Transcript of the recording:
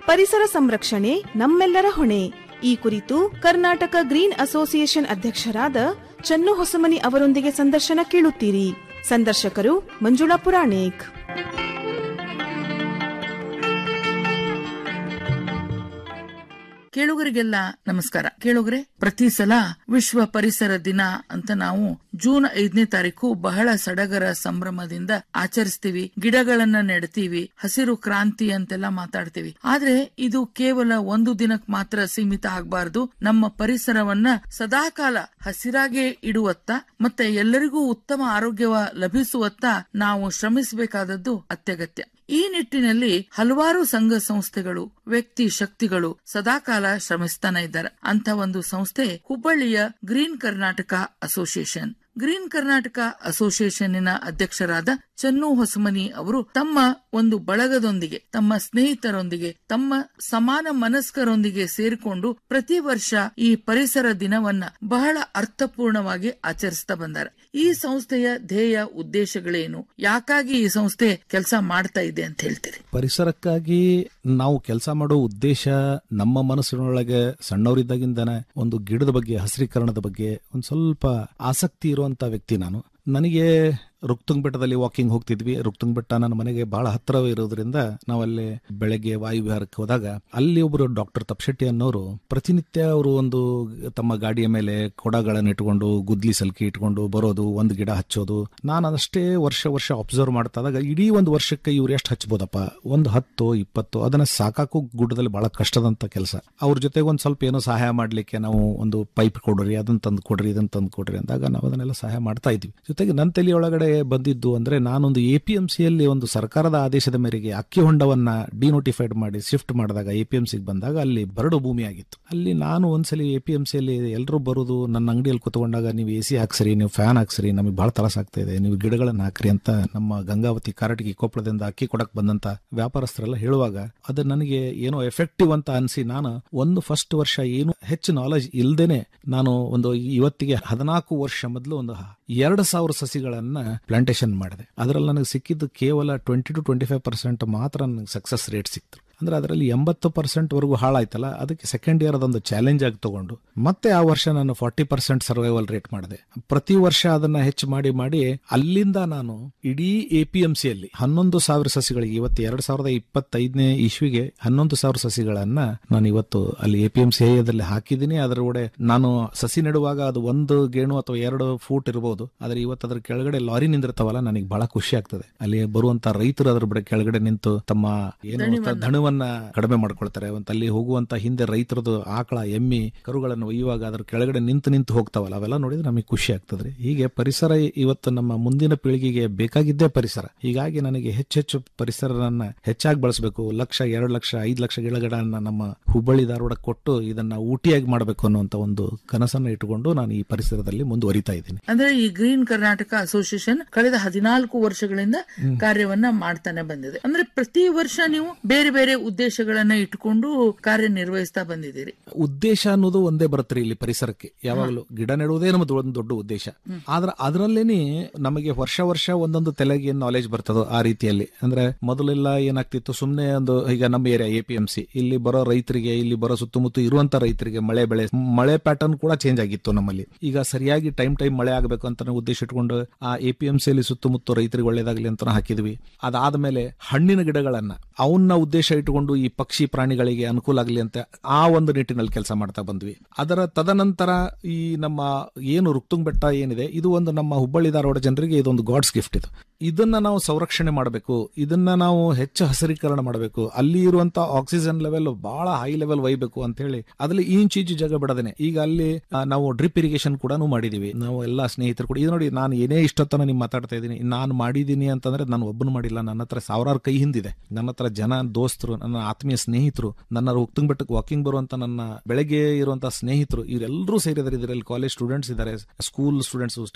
ಪರಿಸರ ಸಂರಕ್ಷಣೆ ನಮ್ಮೆಲ್ಲರ ಹೊಣೆ ಈ ಕುರಿತು ಕರ್ನಾಟಕ ಗ್ರೀನ್ ಅಸೋಸಿಯೇಷನ್ ಅಧ್ಯಕ್ಷರಾದ ಚನ್ನು ಹೊಸಮನಿ ಅವರೊಂದಿಗೆ ಸಂದರ್ಶನ ಕೇಳುತ್ತೀರಿ ಸಂದರ್ಶಕರು ಮಂಜುಳಾ ಪುರಾಣಿಕ್ ಕೇಳುಗರಿಗೆಲ್ಲ ನಮಸ್ಕಾರ ಕೇಳುಗರೆ ಪ್ರತಿ ಸಲ ವಿಶ್ವ ಪರಿಸರ ದಿನ ಅಂತ ನಾವು ಜೂನ್ ಐದನೇ ತಾರೀಕು ಬಹಳ ಸಡಗರ ಸಂಭ್ರಮದಿಂದ ಆಚರಿಸ್ತೀವಿ ಗಿಡಗಳನ್ನ ನೆಡ್ತೀವಿ ಹಸಿರು ಕ್ರಾಂತಿ ಅಂತೆಲ್ಲ ಮಾತಾಡ್ತೀವಿ ಆದ್ರೆ ಇದು ಕೇವಲ ಒಂದು ದಿನಕ್ಕೆ ಮಾತ್ರ ಸೀಮಿತ ಆಗಬಾರದು ನಮ್ಮ ಪರಿಸರವನ್ನ ಸದಾಕಾಲ ಹಸಿರಾಗೆ ಇಡುವತ್ತ ಮತ್ತೆ ಎಲ್ಲರಿಗೂ ಉತ್ತಮ ಆರೋಗ್ಯವ ಲಭಿಸುವತ್ತ ನಾವು ಶ್ರಮಿಸಬೇಕಾದದ್ದು ಅತ್ಯಗತ್ಯ ಈ ನಿಟ್ಟಿನಲ್ಲಿ ಹಲವಾರು ಸಂಘ ಸಂಸ್ಥೆಗಳು ವ್ಯಕ್ತಿ ಶಕ್ತಿಗಳು ಸದಾಕಾಲ ಶ್ರಮಿಸ್ತಾನೆ ಇದ್ದಾರೆ ಅಂತ ಒಂದು ಸಂಸ್ಥೆ ಹುಬ್ಬಳ್ಳಿಯ green Karnataka association green Karnataka ಅಸೋಸಿಯೇಷನ್ನಿನ ಅಧ್ಯಕ್ಷರಾದ ಚನ್ನು ಹೊಸಮನಿ ಅವರು ತಮ್ಮ ಒಂದು ಬಳಗದೊಂದಿಗೆ ತಮ್ಮ ಸ್ನೇಹಿತರೊಂದಿಗೆ ತಮ್ಮ ಸಮಾನ ಮನಸ್ಕರೊಂದಿಗೆ ಸೇರಿಕೊಂಡು ಪ್ರತಿ ವರ್ಷ ಈ ಪರಿಸರ ದಿನವನ್ನ ಬಹಳ ಅರ್ಥಪೂರ್ಣವಾಗಿ ಆಚರಿಸ್ತಾ ಬಂದಾರೆ ಈ ಸಂಸ್ಥೆಯ ಧ್ಯೇಯ ಉದ್ದೇಶಗಳೇನು ಯಾಕಾಗಿ ಈ ಸಂಸ್ಥೆ ಕೆಲಸ ಮಾಡ್ತಾ ಇದೆ ಅಂತ ಹೇಳ್ತೀರಿ ಪರಿಸರಕ್ಕಾಗಿ ನಾವು ಕೆಲಸ ಮಾಡೋ ಉದ್ದೇಶ ನಮ್ಮ ಮನಸ್ಸಿನೊಳಗೆ ಸಣ್ಣವರಿದ್ದಾಗಿಂದನೇ ಒಂದು ಗಿಡದ ಬಗ್ಗೆ ಹಸಿರೀಕರಣದ ಬಗ್ಗೆ ಒಂದು ಸ್ವಲ್ಪ ಆಸಕ್ತಿ ಇರುವಂತ ವ್ಯಕ್ತಿ ನಾನು ನನಗೆ ರುಕ್ತುಂಗ್ ಬೆಟ್ಟದಲ್ಲಿ ವಾಕಿಂಗ್ ಹೋಗ್ತಿದ್ವಿ ರುಕ್ತುಂಗ್ ಬೆಟ್ಟ ನನ್ನ ಮನೆಗೆ ಬಹಳ ಹತ್ತಿರವೇ ಇರೋದ್ರಿಂದ ನಾವಲ್ಲಿ ಬೆಳಗ್ಗೆ ವಾಯು ವಿಹಾರಕ್ಕೆ ಹೋದಾಗ ಅಲ್ಲಿ ಒಬ್ಬರು ಡಾಕ್ಟರ್ ತಪ್ಶೆಟ್ಟಿ ಅನ್ನೋರು ಪ್ರತಿನಿತ್ಯ ಅವರು ಒಂದು ತಮ್ಮ ಗಾಡಿಯ ಮೇಲೆ ಕೊಡಗಳನ್ನು ಇಟ್ಕೊಂಡು ಗುದ್ಲಿ ಸಲ್ಕಿ ಇಟ್ಕೊಂಡು ಬರೋದು ಒಂದು ಗಿಡ ಹಚ್ಚೋದು ನಾನು ಅದಷ್ಟೇ ವರ್ಷ ವರ್ಷ ಅಬ್ಸರ್ವ್ ಮಾಡ್ತಾ ಇದ್ದಾಗ ಇಡೀ ಒಂದು ವರ್ಷಕ್ಕೆ ಇವ್ರು ಎಷ್ಟು ಹಚ್ಬೋದಪ್ಪ ಒಂದು ಹತ್ತು ಇಪ್ಪತ್ತು ಅದನ್ನ ಸಾಕಾಕು ಗುಡ್ಡದಲ್ಲಿ ಬಹಳ ಕಷ್ಟದಂತ ಕೆಲಸ ಅವ್ರ ಜೊತೆಗೆ ಒಂದು ಸ್ವಲ್ಪ ಏನೋ ಸಹಾಯ ಮಾಡ್ಲಿಕ್ಕೆ ನಾವು ಒಂದು ಪೈಪ್ ಕೊಡ್ರಿ ಅದನ್ನ ತಂದು ಕೊಡ್ರಿ ಇದನ್ನ ತಂದು ಕೊಡ್ರಿ ಅಂದಾಗ ನಾವು ಅದನ್ನೆಲ್ಲ ಸಹಾಯ ಮಾಡ್ತಾ ಇದ್ವಿ ಜೊತೆಗೆ ನನ್ನ ತಲೆ ಒಳಗಡೆ ಬಂದಿದ್ದು ಅಂದ್ರೆ ನಾನೊಂದು ಎ ಪಿ ಎಂ ಸಿಯಲ್ಲಿ ಒಂದು ಸರ್ಕಾರದ ಆದೇಶದ ಮೇರೆಗೆ ಅಕ್ಕಿ ಹೊಂಡವನ್ನ ಡಿನೋಟಿಫೈಡ್ ಮಾಡಿ ಶಿಫ್ಟ್ ಮಾಡಿದಾಗ ಎ ಪಿ ಎಂ ಸಿಗೆ ಬಂದಾಗ ಅಲ್ಲಿ ಬರಡು ಭೂಮಿ ಆಗಿತ್ತು ಅಲ್ಲಿ ನಾನು ಒಂದ್ಸಲಿ ಎ ಪಿ ಎಂ ಸಿಯಲ್ಲಿ ಎಲ್ಲರೂ ಬರೋದು ನನ್ನ ಅಂಗಡಿಯಲ್ಲಿ ಕುತ್ಕೊಂಡಾಗ ನೀವು ಎ ಸಿ ಹಾಕ್ಸ್ರಿ ನೀವು ಫ್ಯಾನ್ ಹಾಕ್ಸ್ರಿ ನಮಗೆ ಬಹಳ ತ್ರಾಸ ಆಗ್ತಾ ಇದೆ ನೀವು ಗಿಡಗಳನ್ನ ಹಾಕ್ರಿ ಅಂತ ನಮ್ಮ ಗಂಗಾವತಿ ಕಾರಟಗಿ ಕೊಪ್ಪಳದಿಂದ ಅಕ್ಕಿ ಕೊಡಕ್ ಬಂದಂತ ವ್ಯಾಪಾರಸ್ಥರೆಲ್ಲ ಹೇಳುವಾಗ ಅದು ನನಗೆ ಏನೋ ಎಫೆಕ್ಟಿವ್ ಅಂತ ಅನ್ಸಿ ನಾನು ಒಂದು ಫಸ್ಟ್ ವರ್ಷ ಏನು ಹೆಚ್ಚು ನಾಲೆಜ್ ಇಲ್ದೇನೆ ನಾನು ಒಂದು ಇವತ್ತಿಗೆ ಹದಿನಾಲ್ಕು ವರ್ಷ ಮೊದಲು ಒಂದು ಎರಡು ಸಾವಿರ ಸಸಿಗಳನ್ನ ಪ್ಲಾಂಟೇಶನ್ ಮಾಡಿದೆ ಅದರಲ್ಲಿ ನನಗೆ ಸಿಕ್ಕಿದ್ದು ಕೇವಲ twenty two twenty five percent ಮಾತ್ರ ನನಗೆ ಸಕ್ಸಸ್ ರೇಟ್ ಸಿಕ್ತು ಅಂದ್ರೆ ಅದರಲ್ಲಿ ಎಂಬತ್ತು ಪರ್ಸೆಂಟ್ ವರೆಗೂ ಹಾಳಾಯ್ತಲ್ಲ ಅದಕ್ಕೆ ಸೆಕೆಂಡ್ ಇಯರ್ ಅದೊಂದು ಚಾಲೆಂಜ್ ಆಗಿ ತಗೊಂಡು ಮತ್ತೆ ಆ ವರ್ಷ ನಾನು ಫಾರ್ಟಿ ಪರ್ಸೆಂಟ್ ಸರ್ವೈವಲ್ ರೇಟ್ ಮಾಡಿದೆ ಪ್ರತಿ ವರ್ಷ ಅದನ್ನ ಹೆಚ್ಚು ಮಾಡಿ ಮಾಡಿ ಅಲ್ಲಿಂದ ನಾನು ಇಡೀ ಎ ಪಿ ಎಂ ಸಿಯಲ್ಲಿ ಹನ್ನೊಂದು ಸಾವಿರ ಸಸಿಗಳಿಗೆ ಇವತ್ತು ಎರಡ್ ಸಾವಿರದ ಇಪ್ಪತ್ತೈದನೇ ಇಶ್ವಿಗೆ ಹನ್ನೊಂದು ಸಾವಿರ ಸಸಿಗಳನ್ನ ನಾನು ಇವತ್ತು ಅಲ್ಲಿ ಎ ಪಿ ಎಂ ಸಿ ಏರಿಯಾದಲ್ಲಿ ಹಾಕಿದ್ದೀನಿ ಅದರ ಒಡೆ ನಾನು ಸಸಿ ನೆಡುವಾಗ ಅದು ಒಂದು ಗೇಣು ಅಥವಾ ಎರಡು ಫೂಟ್ ಇರಬಹುದು ಆದ್ರೆ ಇವತ್ತು ಅದ್ರ ಕೆಳಗಡೆ ಲಾರಿ ನಿಂದಿರ್ತಾವಲ್ಲ ನನಗೆ ಬಹಳ ಖುಷಿ ಆಗ್ತದೆ ಅಲ್ಲಿ ಬರುವಂತ ರೈತರು ಅದ್ರ ಬಡ ಕೆಳಗಡೆ ನಿಂತು ತಮ್ಮ ಏನು ದಣವನ್ನ ಕಡಿಮೆ ಮಾಡ್ಕೊಳ್ತಾರೆ ಅಂತ ಅಲ್ಲಿ ಹೋಗುವಂತ ಹಿಂದೆ ರೈತರದು ಆಕಳ ಎಮ್ಮಿ ಕರುಗಳನ್ನು ಒಯ್ಯುವಾಗ ಅದ್ರ ಕೆಳಗಡೆ ನಿಂತು ನಿಂತು ಹೋಗ್ತಾವಲ್ಲ ಅವೆಲ್ಲ ನೋಡಿದ್ರೆ ನಮಗೆ ಖುಷಿ ಆಗ್ತದ್ರಿ ಹೀಗೆ ಪರಿಸರ ಇವತ್ತು ನಮ್ಮ ಮುಂದಿನ ಪೀಳಿಗೆಗೆ ಬೇಕಾಗಿದ್ದೇ ಪರಿಸರ ಹೀಗಾಗಿ ನನಗೆ ಹೆಚ್ಚೆಚ್ಚು ಪರಿಸರವನ್ನ ಹೆಚ್ಚಾಗಿ ಬಳಸಬೇಕು ಲಕ್ಷ ಎರಡು ಲಕ್ಷ ಐದು ಲಕ್ಷ ಗಿಡಗಳನ್ನ ನಮ್ಮ ಹುಬ್ಬಳ್ಳಿ ಧಾರವಾಡ ಕೊಟ್ಟು ಇದನ್ನ ಊಟಿಯಾಗಿ ಮಾಡಬೇಕು ಅನ್ನುವಂತ ಒಂದು ಕನಸನ್ನ ಇಟ್ಟುಕೊಂಡು ನಾನು ಈ ಪರಿಸರದಲ್ಲಿ ಮುಂದುವರಿತಾ ಇದ್ದೀನಿ ಅಂದ್ರೆ ಈ ಗ್ರೀನ್ ಕರ್ನಾಟಕ ಅಸೋಸಿಯೇಷನ್ ಕಳೆದ ಹದಿನಾಲ್ಕು ವರ್ಷಗಳಿಂದ ಕಾರ್ಯವನ್ನ ಮಾಡ್ತಾನೆ ಬಂದಿದೆ ಅಂದ್ರೆ ಪ್ರತಿ ವರ್ಷ ನೀವು ಬೇರೆ ಬೇರೆ ಉದ್ದೇಶಗಳನ್ನ ಇಟ್ಕೊಂಡು ಕಾರ್ಯನಿರ್ವಹಿಸ್ತಾ ಬಂದಿದ್ದೀರಿ ಉದ್ದೇಶ ಅನ್ನೋದು ಒಂದೇ ಬರುತ್ತೆ ಇಲ್ಲಿ ಪರಿಸರಕ್ಕೆ ಯಾವಾಗಲೂ ಗಿಡ ನೆಡುವುದೇ ನಮ್ಮದು ಒಂದು ದೊಡ್ಡ ಉದ್ದೇಶ ಆದ್ರೆ ಅದರಲ್ಲೇನೆ ನಮಗೆ ವರ್ಷ ವರ್ಷ ಒಂದೊಂದು ತಲೆಗೆ ನಾಲೆಜ್ ಬರ್ತದೋ ಆ ರೀತಿಯಲ್ಲಿ ಅಂದ್ರೆ ಮೊದಲೆಲ್ಲ ಏನಾಗ್ತಿತ್ತು ಸುಮ್ನೆ ಒಂದು ಈಗ ನಮ್ಮ area A P M C ಇಲ್ಲಿ ಬರೋ ರೈತರಿಗೆ ಇಲ್ಲಿ ಬರೋ ಸುತ್ತಮುತ್ತ ಇರುವಂತ ರೈತರಿಗೆ ಮಳೆ ಬೆಳೆ ಮಳೆ ಪ್ಯಾಟರ್ನ್ ಕೂಡ ಚೇಂಜ್ ಆಗಿತ್ತು ನಮ್ಮಲ್ಲಿ ಈಗ ಸರಿಯಾಗಿ ಟೈಮ್ ಟೈಮ್ ಮಳೆ ಆಗಬೇಕು ಅಂತ ನಾವು ಉದ್ದೇಶ ಇಟ್ಕೊಂಡು ಆ ಎ ಪಿ ಎಂ ಸಿಯಲ್ಲಿ ಸುತ್ತಮುತ್ತ ರೈತರಿಗೆ ಒಳ್ಳೇದಾಗ್ಲಿ ಅಂತ ಹಾಕಿದ್ವಿ ಅದಾದ್ಮೇಲೆ ಹಣ್ಣಿನ ಗಿಡಗಳನ್ನ ಅವನ್ನ ಉದ್ದೇಶ ಇಟ್ಟುಕೊಂಡು ಈ ಪಕ್ಷಿ ಪ್ರಾಣಿಗಳಿಗೆ ಅನುಕೂಲ ಆಗಲಿ ಅಂತ ಆ ಒಂದು ನಿಟ್ಟಿನಲ್ಲಿ ಕೆಲಸ ಮಾಡ್ತಾ ಬಂದ್ವಿ ಅದರ ತದನಂತರ ಈ ನಮ್ಮ ಏನು ರುಕ್ತುಂಗ್ ಬೆಟ್ಟ ಏನಿದೆ ಇದು ಒಂದು ನಮ್ಮ ಹುಬ್ಬಳ್ಳಿ ಧಾರವಾಡ ಜನರಿಗೆ ಇದೊಂದು ಗಾಡ್ಸ್ ಗಿಫ್ಟ್ ಇದು ಇದನ್ನ ನಾವು ಸಂರಕ್ಷಣೆ ಮಾಡಬೇಕು ಇದನ್ನ ನಾವು ಹೆಚ್ಚು ಹಸಿರೀಕರಣ ಮಾಡಬೇಕು ಅಲ್ಲಿ ಇರುವಂತ ಆಕ್ಸಿಜನ್ ಲೆವೆಲ್ ಬಹಳ ಹೈ ಲೆವೆಲ್ ಒಯ್ಬೇಕು ಅಂತ ಹೇಳಿ ಅದ್ರಲ್ಲಿ ಈಂಚೀಚು ಜಾಗ ಬಿಡದೇನೆ ಈಗ ಅಲ್ಲಿ ಆ, ನಾವು ಡ್ರಿಪ್ ಇರಿಗೇಷನ್ ಕೂಡ ಮಾಡಿದೀವಿ ನಾವು ಎಲ್ಲಾ ಸ್ನೇಹಿತರು ಕೂಡ ಇದು ನೋಡಿ ನಾನು ಏನೇ ಇಷ್ಟೊತ್ತನ ನಿಮ್ ಮಾತಾಡ್ತಾ ಇದ್ದೀನಿ ನಾನು ಮಾಡಿದೀನಿ ಅಂತಂದ್ರೆ ನಾನು ಒಬ್ಬನು ಮಾಡಿಲ್ಲ ನನ್ನ ಹತ್ರ ಸಾವಿರಾರು ಕೈ ಹಿಂದಿದೆ ನನ್ನ ಹತ್ರ ಜನ ದೋಸ್ತರು ನನ್ನ ಆತ್ಮೀಯ ಸ್ನೇಹಿತರು ನನ್ನ ಉಕ್ತಂಗ್ ಬೆಟ್ಟಕ್ಕೆ ವಾಕಿಂಗ್ ಬರುವಂತ ನನ್ನ ಬೆಳಗ್ಗೆ ಇರುವಂತ ಸ್ನೇಹಿತರು ಇವರೆಲ್ಲರೂ ಸೇರಿದ್ದಾರೆ ಇದರಲ್ಲಿ ಕಾಲೇಜ್ ಸ್ಟೂಡೆಂಟ್ಸ್ ಇದ್ದಾರೆ ಸ್ಕೂಲ್ ಸ್ಟೂಡೆಂಟ್ಸ್